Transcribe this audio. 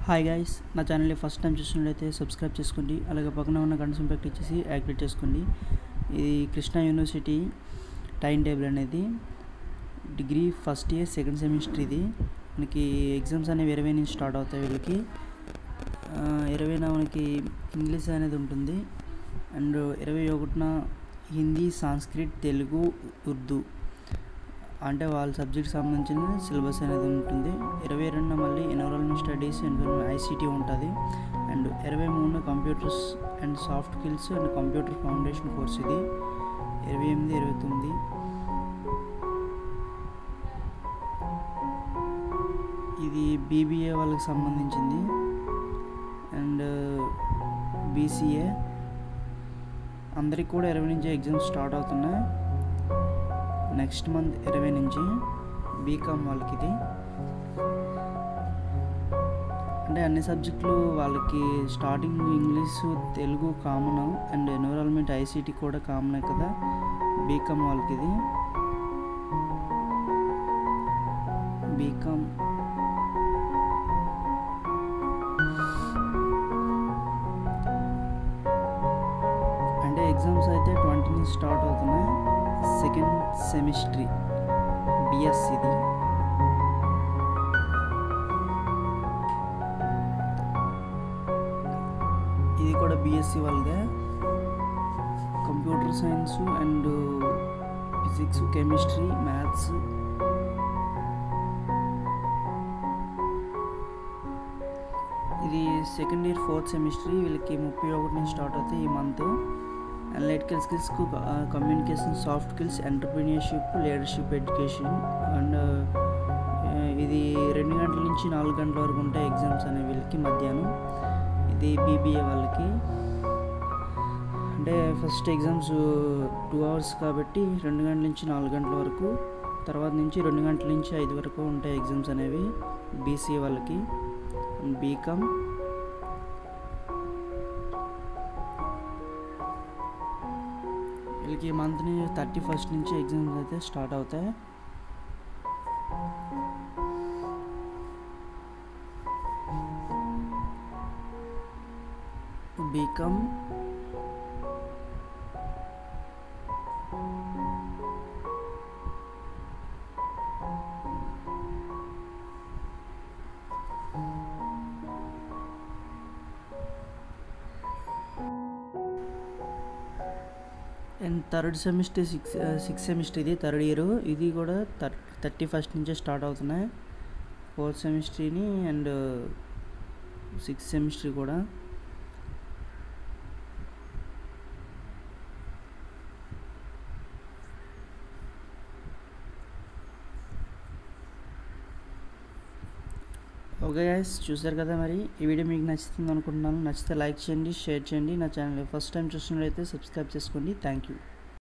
hi guys నా ఛానల్ని first time చూసినట్లయితే సబ్స్క్రైబ్ చేసుకోండి అలాగే పక్కన ఉన్న గంట సింపాక్ట్ ఇచ్చేసి యాక్టివేట్ చేసుకోండి ఇది కృష్ణా యూనివర్సిటీ టైం టేబుల్ అనేది degree first year second semester ఇది మనకి ఎగ్జామ్స్ అనేవి ఇరవై నుంచి స్టార్ట్ అవుతాయి వీళ్ళకి ఆ, ఇరవైన మనకి ఇంగ్లీష్ అనేది ఉంటుంది అండ్ ఇరవై ఒకటిన హిందీ సాంస్క్రిట్ తెలుగు ఉర్దూ అంటే వాళ్ళ సబ్జెక్ట్ సంబంధించిన సిలబస్ అనేది ఉంటుంది ఇరవై రెండున మళ్ళీ ఎన్విరాన్మెంట్ స్టడీస్ ఎన్విరాన్మెంట్ ఐసీటీ ఉంటుంది అండ్ ఇరవై మూడున computers and soft skills and computer foundation course ఇది ఇరవై ఎనిమిది ఇరవై తొమ్మిది ఇది బీబీఏ వాళ్ళకి సంబంధించింది అండ్ బీసీఏ అందరికి కూడా ఇరవై నుంచి ఎగ్జామ్స్ స్టార్ట్ అవుతున్నాయి నెక్స్ట్ మంత్ ఇరవై నుంచి బీకామ్ వాళ్ళకి ఇది అంటే అన్ని సబ్జెక్టులు వాళ్ళకి starting English Telugu common and environment ICT కూడా కామనే కదా బీకామ్ వాళ్ళకి ఇది బీకామ్ అంటే ఎగ్జామ్స్ అయితే ట్వంటీ నుంచి స్టార్ట్ అవుతున్నాయి సెకండ్ సెమిస్ట్రీ బిఎస్ ఇది ఇది కూడా బిఎస్సి వాళ్ళదే computer science and physics chemistry maths ఇది సెకండ్ ఇయర్ ఫోర్త్ సెమిస్టర్ వీళ్ళకి ముప్పై ఒకటి నుంచి స్టార్ట్ అవుతాయి ఈ month analytical skills communication soft skills entrepreneurship leadership education and ఇది రెండు గంటల నుంచి నాలుగు గంటల వరకు ఉంటాయి ఎగ్జామ్స్ అనే వీళ్ళకి మధ్యాహ్నం ఇది బీబీఏ వాళ్ళకి అంటే ఫస్ట్ ఎగ్జామ్స్ టూ అవర్స్ కాబట్టి రెండు గంటల నుంచి నాలుగు గంటల వరకు తర్వాత నుంచి రెండు గంటల నుంచి ఐదు వరకు ఉంటాయి ఎగ్జామ్స్ అనేవి బీసీఏ వాళ్ళకి బీకామ్ వీళ్ళకి మంత్ నుంచి థర్టీ ఫస్ట్ నుంచి ఎగ్జామ్స్ అయితే స్టార్ట్ అవుతాయి BCom and third semester six six semester ఇది థర్డ్ ఇయర్ ఇది కూడా థర్ థర్టీ ఫస్ట్ నుంచే స్టార్ట్ అవుతున్నాయి ఫోర్త్ సెమిస్టర్ని అండ్ సిక్స్త్ సెమిస్టర్ కూడా ఓకే గైస్ చూసారు కదా మరి ఈ వీడియో మీకు నచ్చుతుంది అనుకుంటున్నాను నచ్చితే లైక్ చేయండి షేర్ చేయండి నా ఛానల్ ఫస్ట్ టైం చూస్తున్నట్లయితే సబ్స్క్రైబ్ చేసుకోండి థ్యాంక్ యూ